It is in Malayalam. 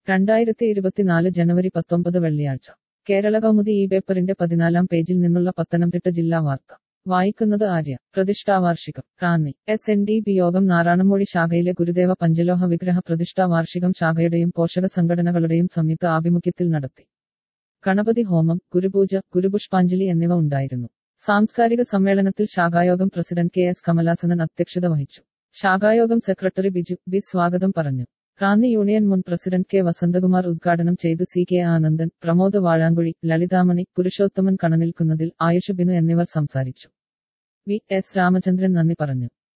രണ്ടായിരത്തി ഇരുപത്തിനാല് ജനുവരി പത്തൊമ്പത് വെള്ളിയാഴ്ച കേരള കൗമുദി ഈ പേപ്പറിന്റെ പതിനാലാം പേജിൽ നിന്നുള്ള പത്തനംതിട്ട ജില്ലാ വാർത്ത വായിക്കുന്നത് ആര്യ പ്രതിഷ്ഠാവാർഷികം Ranni S N D P യോഗം നാറാണമൂഴി ശാഖയിലെ ഗുരുദേവ പഞ്ചലോഹ വിഗ്രഹ പ്രതിഷ്ഠാവാർഷികം ശാഖയുടെയും പോഷക സംഘടനകളുടെയും സംയുക്ത ആഭിമുഖ്യത്തിൽ നടത്തി ഗണപതി ഹോമം ഗുരുപൂജ ഗുരുപുഷ്പാഞ്ജലി എന്നിവ ഉണ്ടായിരുന്നു സാംസ്കാരിക സമ്മേളനത്തിൽ ശാഖായോഗം പ്രസിഡന്റ് കെ എസ് കമലാസനൻ അധ്യക്ഷത വഹിച്ചു ശാഖായോഗം സെക്രട്ടറി ബിജു ബി സ്വാഗതം പറഞ്ഞു റാന്നി യൂണിയൻ മുൻ പ്രസിഡന്റ് കെ വസന്തകുമാർ ഉദ്ഘാടനം ചെയ്തു സി കെ ആനന്ദൻ പ്രമോദ് വാഴാങ്കുഴി ലളിതാമണി പുരുഷോത്തമൻ കണനിൽക്കുന്നതിൽ ആയുഷ് ബിനു എന്നിവർ സംസാരിച്ചു വി എസ് രാമചന്ദ്രൻ നന്ദി പറഞ്ഞു